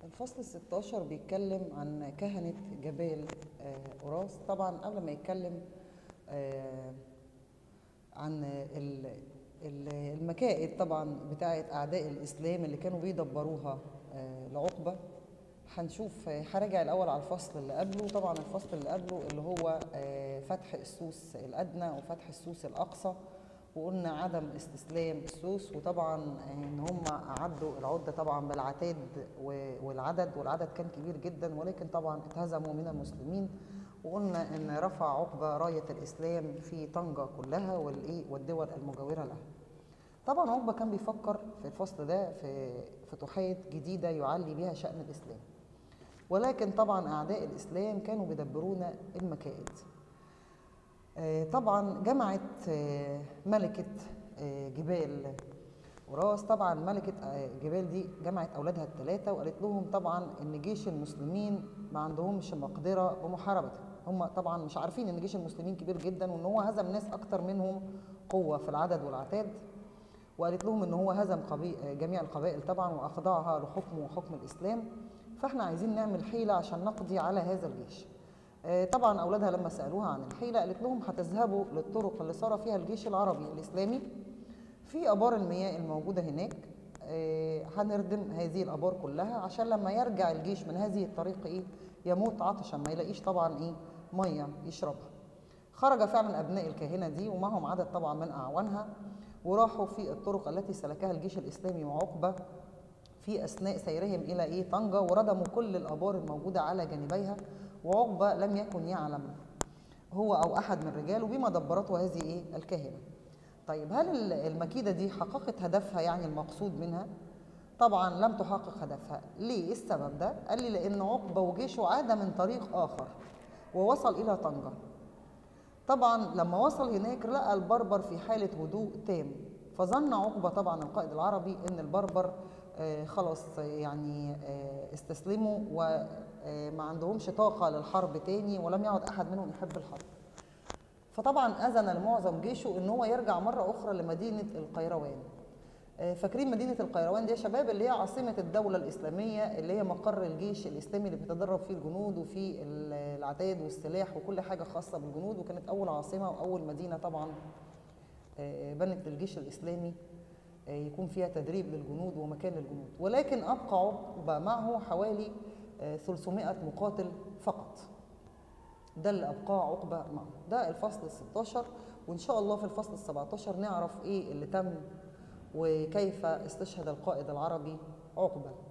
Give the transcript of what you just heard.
الفصل 16 بيتكلم عن كهنة جبال آه، أوراس طبعا قبل ما يتكلم آه، عن ال- ال- المكائد طبعا بتاعة أعداء الإسلام اللي كانوا بيدبروها آه، لعقبة هنشوف آه، هراجع الأول على الفصل اللي قبله طبعا الفصل اللي قبله اللي هو آه، فتح السوس الأدنى وفتح السوس الأقصى وقلنا عدم استسلام السوس وطبعا ان هم اعدوا العده طبعا بالعتاد و- والعدد والعدد كان كبير جدا ولكن طبعا اتهزموا من المسلمين وقلنا ان رفع عقبه رايه الاسلام في طنجه كلها والايه والدول المجاوره لها. طبعا عقبه كان بيفكر في الفصل ده في فتوحات جديده يعلي بها شان الاسلام. ولكن طبعا اعداء الاسلام كانوا بيدبرون المكائد. آه، طبعا جمعت آه، ملكة آه، جبال وراس طبعا ملكة آه، جبال دي جمعت أولادها الثلاثة وقالت لهم طبعا إن جيش المسلمين ما عندهمش مقدرة بمحاربته هم طبعا مش عارفين إن جيش المسلمين كبير جدا وإن هو هزم ناس أكتر منهم قوة في العدد والعتاد وقالت لهم إن هو هزم قبي... آه، جميع القبائل طبعا وأخضعها لحكمه وحكم الإسلام فإحنا عايزين نعمل حيلة عشان نقضي على هذا الجيش آه، طبعا اولادها لما سالوها عن الحيله قالت لهم هتذهبوا للطرق اللي سار فيها الجيش العربي الاسلامي في ابار المياه الموجوده هناك آه، هنردم هذه الابار كلها عشان لما يرجع الجيش من هذه الطريق ايه يموت عطشا ما يلاقيش طبعا ايه ميه يشربها خرج فعلا ابناء الكاهنه دي ومعهم عدد طبعا من اعوانها وراحوا في الطرق التي سلكها الجيش الاسلامي وعقبه في اثناء سيرهم الى ايه طنجه وردموا كل الابار الموجوده على جانبيها وعقبه لم يكن يعلم هو او احد من رجاله بما دبرته هذه ايه الكاهنه. طيب هل ال- المكيده دي حققت هدفها يعني المقصود منها؟ طبعا لم تحقق هدفها، ليه؟ إيه السبب ده؟ قال لي لان عقبه وجيشه عاد من طريق اخر ووصل الى طنجه. طبعا لما وصل هناك لقى البربر في حالة هدوء تام فظن عقبة طبعا القائد العربي ان البربر آه، خلاص آه، يعني آه، استسلموا وما عندهمش طاقة للحرب تاني ولم يعد احد منهم يحب الحرب فطبعا اذن لمعظم جيشه ان هو يرجع مرة اخرى لمدينة القيروان آه، فاكرين مدينة القيروان دي يا شباب اللي هي عاصمة الدولة الإسلامية اللي هي مقر الجيش الإسلامي اللي بيتدرب فيه الجنود وفيه ال- العتاد والسلاح وكل حاجة خاصة بالجنود وكانت أول عاصمة وأول مدينة طبعا آه، بنت للجيش الإسلامي آه، يكون فيها تدريب للجنود ومكان للجنود ولكن أبقى عقبة معه حوالي آه، 300 مقاتل فقط ده اللي أبقاه عقبة معه ده الفصل ال 16 وإن شاء الله في الفصل ال 17 نعرف إيه اللي تم وكيف استشهد القائد العربي عقبة